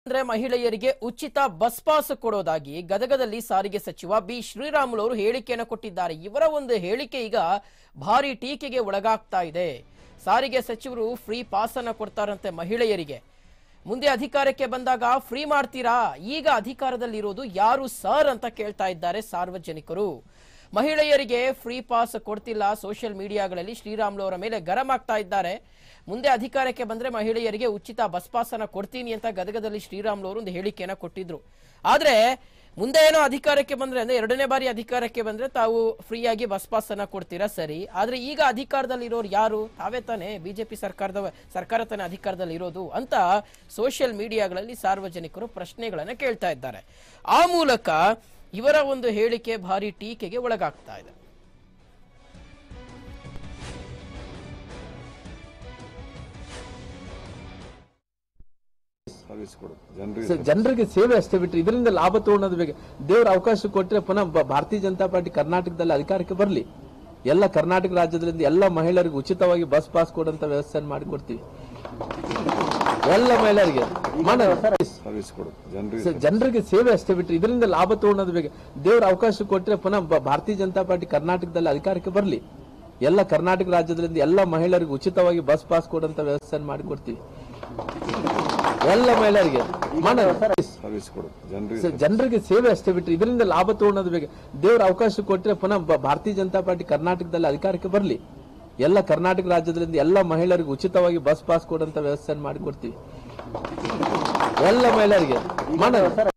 ಅಂದ್ರೆ ಮಹಿಳೆಯರಿಗೆ ಉಚಿತ ಬಸ್ ಪಾಸ್ ಕೊಡೋದಾಗಿ ಗದಗದಲ್ಲಿ ಸಾರಿಗೆ ಸಚಿವ ಬಿ ಶ್ರೀರಾಮುಲು ಅವರು ಹೇಳಿಕೆಯನ್ನು ಕೊಟ್ಟಿದ್ದಾರೆ ಇವರ ಒಂದು ಹೇಳಿಕೆ ಈಗ ಭಾರಿ ಟೀಕೆಗೆ ಒಳಗಾಗ್ತಾ ಇದೆ ಸಾರಿಗೆ ಸಚಿವರು ಫ್ರೀ ಪಾಸ್ ಅನ್ನ ಕೊಡ್ತಾರಂತೆ ಮಹಿಳೆಯರಿಗೆ ಮುಂದೆ ಅಧಿಕಾರಕ್ಕೆ ಬಂದಾಗ ಫ್ರೀ ಮಾಡ್ತೀರಾ ಈಗ ಅಧಿಕಾರದಲ್ಲಿರೋದು ಯಾರು ಸರ್ ಅಂತ ಕೇಳ್ತಾ ಇದ್ದಾರೆ ಸಾರ್ವಜನಿಕರು ಮಹಿಳೆಯರಿಗೆ ಫ್ರೀ ಪಾಸ್ ಕೊಡ್ತಿಲ್ಲ ಸೋಷಿಯಲ್ ಮೀಡಿಯಾಗಳಲ್ಲಿ ಶ್ರೀರಾಮುಲು ಅವರ ಮೇಲೆ ಗರಂ ಆಗ್ತಾ ಇದ್ದಾರೆ ಮುಂದೆ ಅಧಿಕಾರಕ್ಕೆ ಬಂದ್ರೆ ಮಹಿಳೆಯರಿಗೆ ಉಚಿತ ಬಸ್ ಪಾಸ್ ಅನ್ನ ಕೊಡ್ತೀನಿ ಅಂತ ಗದಗದಲ್ಲಿ ಶ್ರೀರಾಮುಲು ಅವರು ಒಂದು ಹೇಳಿಕೆಯನ್ನ ಕೊಟ್ಟಿದ್ರು ಆದ್ರೆ ಮುಂದೆ ಏನೋ ಅಧಿಕಾರಕ್ಕೆ ಬಂದ್ರೆ ಅಂದ್ರೆ ಎರಡನೇ ಬಾರಿ ಅಧಿಕಾರಕ್ಕೆ ಬಂದ್ರೆ ತಾವು ಫ್ರೀಯಾಗಿ ಬಸ್ ಪಾಸ್ ಅನ್ನ ಕೊಡ್ತೀರಾ ಸರಿ ಆದ್ರೆ ಈಗ ಅಧಿಕಾರದಲ್ಲಿ ಇರೋರು ಯಾರು ತಾವೇ ತಾನೇ ಬಿಜೆಪಿ ಸರ್ಕಾರದ ಸರ್ಕಾರ ತಾನೇ ಅಧಿಕಾರದಲ್ಲಿ ಇರೋದು ಅಂತ ಸೋಷಿಯಲ್ ಮೀಡಿಯಾಗಳಲ್ಲಿ ಸಾರ್ವಜನಿಕರು ಪ್ರಶ್ನೆಗಳನ್ನ ಕೇಳ್ತಾ ಇದ್ದಾರೆ ಆ ಮೂಲಕ ಇವರ ಒಂದು ಹೇಳಿಕೆ ಭಾರಿ ಟೀಕೆಗೆ ಒಳಗಾಗ್ತಾ ಇದೆ ಸರ್ವಿಸ್ ಕೊಡು ಜನರಿಗೆ ಸರ್, ಜನರಿಗೆ ಸೇವೆ ಅಷ್ಟೇ ಬಿಟ್ರೆ ಇದರಿಂದ ಲಾಭ ತಗೊಳ್ಳೋದು ಬೇಗ ದೇವ್ರ ಅವಕಾಶ ಕೊಟ್ರೆ ಪುನಃ ಬ- ಭಾರತೀಯ ಜನತಾ ಪಾರ್ಟಿ ಕರ್ನಾಟಕದಲ್ಲಿ ಅಧಿಕಾರಕ್ಕೆ ಬರಲಿ ಎಲ್ಲ ಕರ್ನಾಟಕ ರಾಜ್ಯದಿಂದ ಎಲ್ಲ ಮಹಿಳೆಯರಿಗೆ ಉಚಿತವಾಗಿ ಬಸ್ ಪಾಸ್ ಕೊಡುವಂತ ವ್ಯವಸ್ಥೆ ಮಾಡಿಕೊಡ್ತೀವಿ ಎಲ್ಲ ಮಹಿಳೆಯರಿಗೆ ಮಾಡೋಣ. ಸರ್ವಿಸ್ ಕೊಡು ಜನರಿಗೆ ಸರ್, ಜನರಿಗೆ ಸೇವೆ ಅಷ್ಟೇ ಬಿಟ್ರೆ ಇದರಿಂದ ಲಾಭ ತಗೊಳ್ಳೋದು ಬೇಗ ದೇವ್ರ ಅವಕಾಶ ಕೊಟ್ರೆ ಪುನಃ ಬ- ಭಾರತೀಯ ಜನತಾ ಪಾರ್ಟಿ ಕರ್ನಾಟಕದಲ್ಲಿ ಅಧಿಕಾರಕ್ಕೆ ಬರಲಿ ಎಲ್ಲ ಕರ್ನಾಟಕ ರಾಜ್ಯದಿಂದ ಎಲ್ಲ ಮಹಿಳೆಯರಿಗೆ ಉಚಿತವಾಗಿ ಬಸ್ ಪಾಸ್ ಕೊಡುವಂತ ವ್ಯವಸ್ಥೆ ಮಾಡಿಕೊಡ್ತೀವಿ ಎಲ್ಲ ಮಹಿಳೆಯರಿಗೆ ಮಾಡೋಣ. ಸರ್ವಿಸ್ ಕೊಡು ಜನರಿಗೆ ಸರ್, ಜನರಿಗೆ ಸೇವೆ ಅಷ್ಟೇ ಬಿಟ್ರೆ ಇದರಿಂದ ಲಾಭ ತಗೊಳ್ಳೋದು ಬೇಗ ದೇವ್ರ ಅವಕಾಶ ಕೊಟ್ರೆ ಪುನಃ ಬ- ಭಾರತೀಯ ಜನತಾ ಪಾರ್ಟಿ ಕರ್ನಾಟಕದಲ್ಲಿ ಅಧಿಕಾರಕ್ಕೆ ಬರಲಿ ಎಲ್ಲ ಕರ್ನಾಟಕ ರಾಜ್ಯದಿಂದ ಎಲ್ಲ ಮಹಿಳೆಯರಿಗೆ ಉಚಿತವಾಗಿ ಬಸ್ ಪಾಸ್ ಕೊಡುವಂತ ವ್ಯವಸ್ಥೆ ಮಾಡಿಕೊಡ್ತೀವಿ ಎಲ್ಲ ಮಹಿಳೆಯರಿಗೆ ಮಾಡೋಣ.